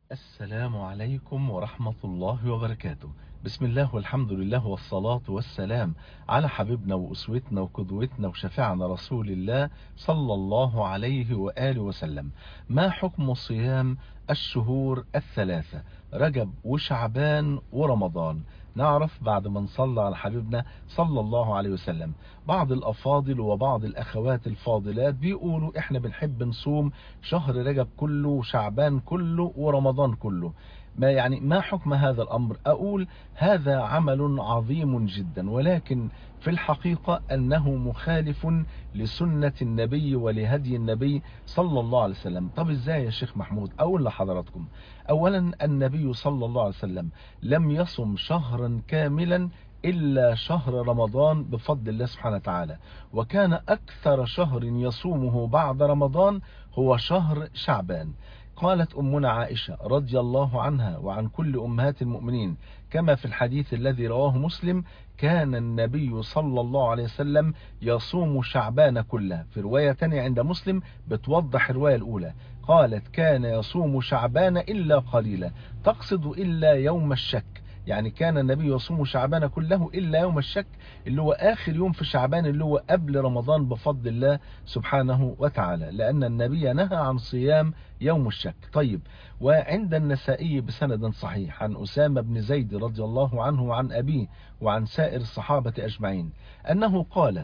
السلام عليكم ورحمة الله وبركاته بسم الله والحمد لله والصلاة والسلام على حبيبنا وأسوتنا وقدوتنا وشفيعنا رسول الله صلى الله عليه وآله وسلم ما حكم صيام الشهور الثلاثة رجب وشعبان ورمضان نعرف بعد ما نصلى على حبيبنا صلى الله عليه وسلم بعض الأفاضل وبعض الأخوات الفاضلات بيقولوا احنا بنحب نصوم شهر رجب كله وشعبان كله ورمضان كله ما يعني ما حكم هذا الأمر أقول هذا عمل عظيم جدا ولكن في الحقيقة أنه مخالف لسنة النبي ولهدي النبي صلى الله عليه وسلم طب إزاي يا شيخ محمود أقول لحضراتكم أولا النبي صلى الله عليه وسلم لم يصم شهرا كاملا إلا شهر رمضان بفضل الله سبحانه وتعالى وكان أكثر شهر يصومه بعد رمضان هو شهر شعبان قالت أمنا عائشة رضي الله عنها وعن كل أمهات المؤمنين كما في الحديث الذي رواه مسلم كان النبي صلى الله عليه وسلم يصوم شعبان كله في رواية تانية عند مسلم بتوضح الرواية الأولى قالت كان يصوم شعبان إلا قليلا تقصد إلا يوم الشك يعني كان النبي يصوم شعبان كله إلا يوم الشك اللي هو آخر يوم في شعبان اللي هو قبل رمضان بفضل الله سبحانه وتعالى لأن النبي نهى عن صيام يوم الشك طيب وعند النسائي بسند صحيح عن أسامة بن زيد رضي الله عنه وعن أبيه وعن سائر الصحابة أجمعين أنه قال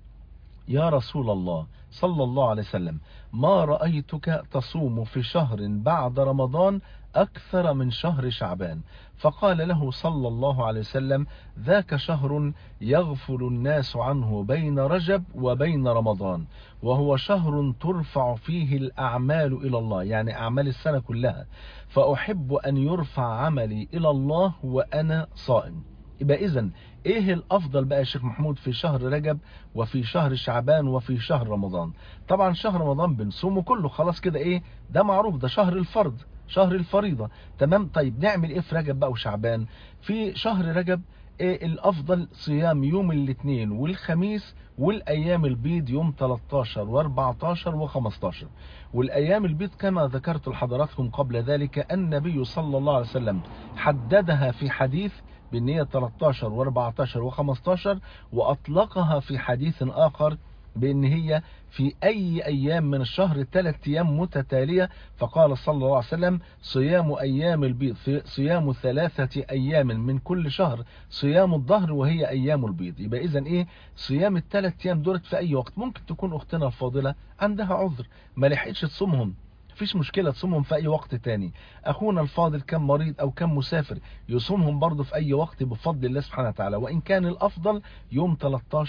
يا رسول الله صلى الله عليه وسلم ما رأيتك تصوم في شهر بعد رمضان أكثر من شهر شعبان فقال له صلى الله عليه وسلم ذاك شهر يغفل الناس عنه بين رجب وبين رمضان وهو شهر ترفع فيه الأعمال إلى الله يعني أعمال السنة كلها فأحب أن يرفع عملي إلى الله وأنا صائم يبقى إذن ايه الافضل بقى يا شيخ محمود في شهر رجب وفي شهر شعبان وفي شهر رمضان طبعا شهر رمضان بنصومه كله خلاص كده ايه ده معروف ده شهر الفرض شهر الفريضة تمام طيب نعمل ايه في رجب بقى وشعبان في شهر رجب إيه الافضل صيام يوم الاثنين والخميس والايام البيض يوم 13 و14 و15 والايام البيض كما ذكرت لحضراتكم قبل ذلك النبي صلى الله عليه وسلم حددها في حديث بان هي 13 و14 و15 واطلقها في حديث اخر بان هي في اي ايام من الشهر ثلاث ايام متتالية فقال صلى الله عليه وسلم صيام ايام البيض صيام ثلاثة ايام من كل شهر صيام الظهر وهي ايام البيض يبقى اذا ايه صيام الثلاث ايام دولت في اي وقت ممكن تكون اختنا الفاضلة عندها عذر ما لحقتش تصومهم مفيش مشكلة تصومهم في اي وقت تاني اخونا الفاضل كم مريض او كم مسافر يصومهم برضه في اي وقت بفضل الله سبحانه وتعالى وان كان الافضل يوم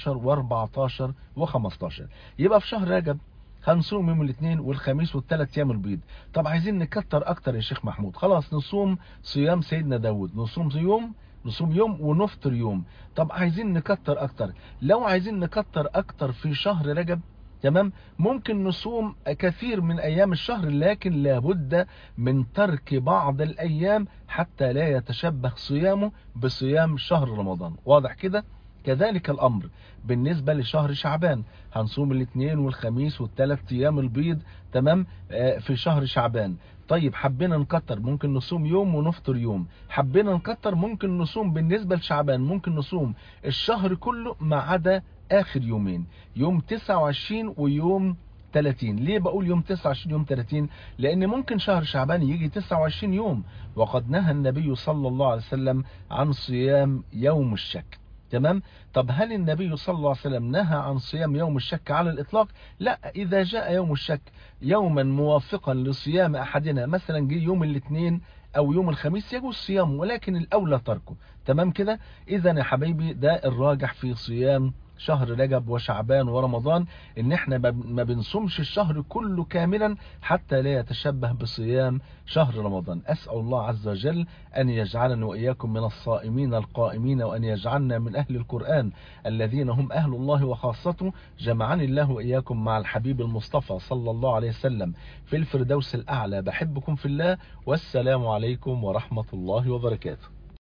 13 و14 و15 يبقى في شهر رجب هنصوم يوم الاثنين والخميس والثلاث ايام البيض طب عايزين نكتر اكتر يا شيخ محمود خلاص نصوم صيام سيدنا داود نصوم يوم نصوم يوم ونفطر يوم طب عايزين نكتر اكتر لو عايزين نكتر اكتر في شهر رجب تمام ممكن نصوم كثير من ايام الشهر لكن لابد من ترك بعض الايام حتى لا يتشبه صيامه بصيام شهر رمضان واضح كده كذلك الامر بالنسبة لشهر شعبان هنصوم الاثنين والخميس والثلاث ايام البيض تمام في شهر شعبان طيب حبينا نكتر ممكن نصوم يوم ونفطر يوم حبينا نكتر ممكن نصوم بالنسبة لشعبان ممكن نصوم الشهر كله ما عدا اخر يومين يوم 29 ويوم 30 ليه بقول يوم 29 يوم 30 لان ممكن شهر شعبان يجي 29 يوم وقد نهى النبي صلى الله عليه وسلم عن صيام يوم الشك تمام طب هل النبي صلى الله عليه وسلم نهى عن صيام يوم الشك على الإطلاق لا إذا جاء يوم الشك يوما موافقا لصيام أحدنا مثلا جه يوم الاثنين أو يوم الخميس يجوز صيامه ولكن الأولى تركه تمام كده إذا يا حبايبي ده الراجح في صيام شهر رجب وشعبان ورمضان ان احنا ما بنصومش الشهر كله كاملا حتى لا يتشبه بصيام شهر رمضان اسأل الله عز وجل ان يجعلنا واياكم من الصائمين القائمين وان يجعلنا من اهل القرآن الذين هم اهل الله وخاصته جمعني الله واياكم مع الحبيب المصطفى صلى الله عليه وسلم في الفردوس الاعلى بحبكم في الله والسلام عليكم ورحمة الله وبركاته